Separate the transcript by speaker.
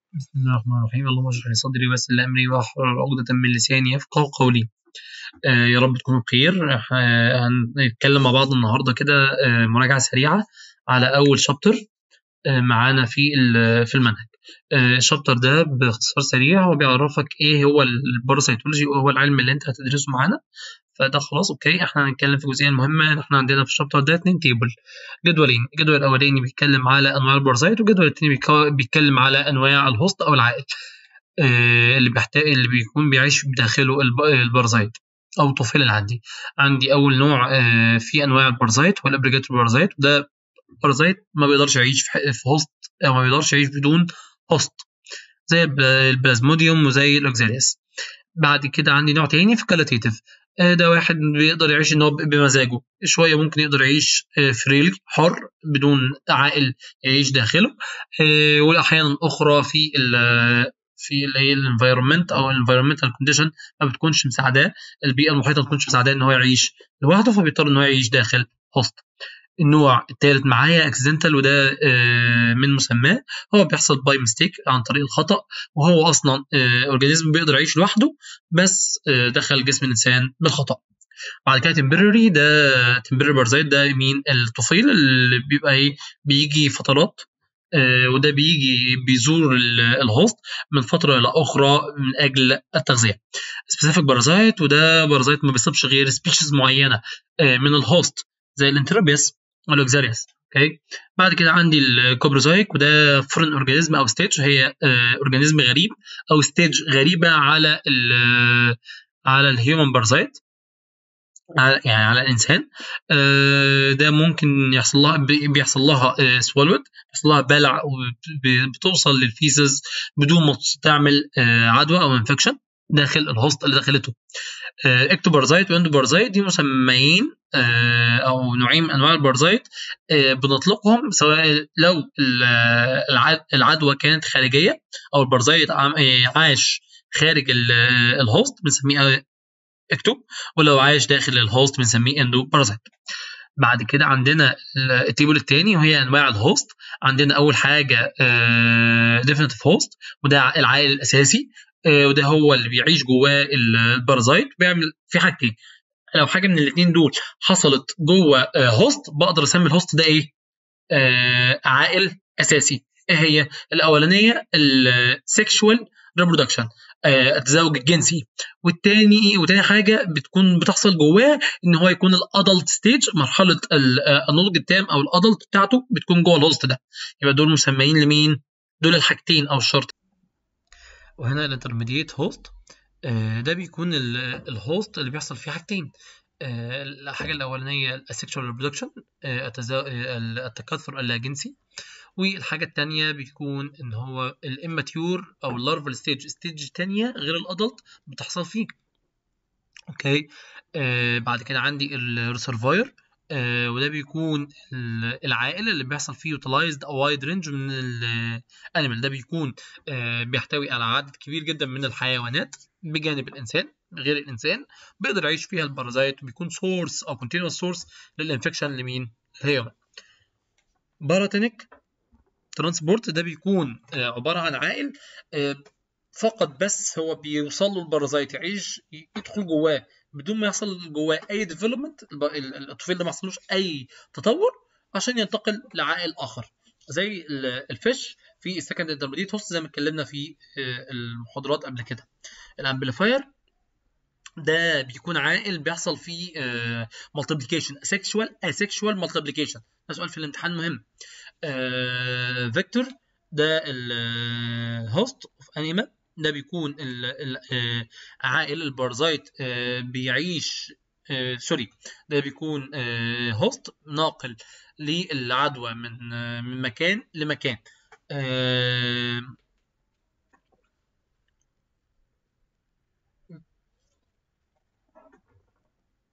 Speaker 1: بسم الله الرحمن الرحيم اللهم اشرح لي صدري ويسر لي امري واحلل عقدة من لساني يفقهوا قولي آه يا رب تكونوا بخير آه هنتكلم مع بعض النهارده كده آه مراجعة سريعة على أول شابتر آه معانا في ال- في المنهج آه الشابتر ده باختصار سريع هو بيعرفك ايه هو الباراسيتولوجي وهو العلم اللي انت هتدرسه معانا فده خلاص اوكي احنا هنتكلم في الجزئيه المهمه ان احنا عندنا في الشابتر ده اتنين تيبل جدولين الجدول الاولاني بيتكلم على انواع البارازيت والجدول الثاني بيتكلم على انواع الهوست او العائل آه، اللي بيحتاج اللي بيكون بيعيش بداخله الب- البارازيت او الطفيل اللي عندي عندي اول نوع آه، في انواع البارازيت هو الابريجاتور بارازيت وده بارازيت ما بيقدرش يعيش في ح- في هوست او ما بيقدرش يعيش بدون هوست زي الب- البلازموديوم وزي الاوكزاليس بعد كده عندي نوع تاني في كالاتيتيف ده واحد بيقدر يعيش ان هو ب- بمزاجه شويه ممكن يقدر يعيش فريلي حر بدون عائل يعيش داخله آه، واحيانا اخرى في ال في اللي هي الانفايرمنت او الانفايرمنتال كونديشن ما بتكونش مساعداه البيئه المحيطه ما بتكونش مساعداه ان هو يعيش لوحده فبيضطر ان هو يعيش داخل هوست النوع الثالث معايا اكسيدنتال وده آه، من مسماه هو بيحصل باي ميستيك عن طريق الخطا وهو اصلا اورجانيزم بيقدر يعيش لوحده بس آه، دخل جسم الانسان بالخطا بعد كده تمبرري ده تمبرري بارازيت ده مين الطفيل اللي بيبقى ايه بيجي فترات آه، وده بيجي بيزور ال- الهوست من فتره الى اخرى من اجل التغذيه سبيسيفيك بارازيت وده بارازيت ما بيصيبش غير سبيشيز معينه آه، من الهوست زي الانترابيس والاوكزاريوس اوكي بعد كده عندي الكوبروزايك وده فورن اورجانيزم او ستيج هي آه، اورجانيزم غريب او ستيج غريبه على ال على الهيومن بارازيت على يعني على الانسان آه، ده ممكن يحصل لها بي- بيحصل لها سوالود بيحصل لها بلع وبتوصل للفيسز بدون ما تعمل آه، عدوى او انفكشن داخل الهوست اللي دخلته اكتوبارزايت واندوبارزايت دي مسميين آه، او نوعين من انواع البارزايت آه، بنطلقهم سواء لو ال- الع- العدوى كانت خارجيه او البارزايت عام- آه، عاش خارج ال- الهوست بنسميه اكتو ولو عايش داخل الهوست بنسميه اندو بارازيت بعد كده عندنا ال- التيبل الثاني وهي انواع الهوست عندنا اول حاجه ديفينيتيف هوست وده ع- العائل الاساسي آه، وده هو اللي بيعيش جواه ال- البارازيت بيعمل في حاجتين لو حاجه من الاثنين دول حصلت جوه هوست بقدر اسمي الهوست ده ايه آه، عائل اساسي ايه هي الاولانيه السكشوال ريبرودكشن التزاوج الجنسي والتاني وتاني حاجه بتكون بتحصل جواه ان هو يكون الادلت ستيج مرحله ال- آه، النضج التام او الادلت بتاعته بتكون جوه الهوست ده يبقى دول مسميين لمين دول الحاجتين او الشرط وهنا الانترميديت هوست ده بيكون ال- الهوست اللي بيحصل فيه حاجتين آه، الحاجه الاولانيه السكشوال ريبرودكشن التكاثر اللاجنسي والحاجه الثانيه بيكون ان هو الاماتيور او اللارفال ستيج ستيج تانية غير الادلت بتحصل فيه اوكي آه بعد كده عندي الريسرفاير آه وده بيكون ال- العائل اللي بيحصل فيه يوتيلايزد او وايد رينج من الانيمال ده بيكون آه بيحتوي على عدد كبير جدا من الحيوانات بجانب الانسان غير الانسان بيقدر يعيش فيها البارازيت وبيكون سورس او كونتينوس سورس للانفكشن لمين؟ الهيومن باراتينيك ترانسبورت ده بيكون آه، عباره عن عائل آه، فقط بس هو بيوصل له البارازيت يعيش يدخل جواه بدون ما يحصل جواه اي ديفلوبمنت الطفيل ده ما يحصلوش اي تطور عشان ينتقل لعائل اخر زي ال- الفيش في السكند انترميديت هوست زي ما اتكلمنا في آه، المحاضرات قبل كده الامبليفاير ده بيكون عائل بيحصل فيه مالتيبليكيشن اسexual اسexual مالتيبليكيشن ده سؤال في الامتحان مهم فيكتور ده الهوست اوف انيمال ده بيكون ال- ال- آه، عائل البارازيت آه، بيعيش آه، سوري ده بيكون هوست ناقل للعدوى من آه، من مكان لمكان آه،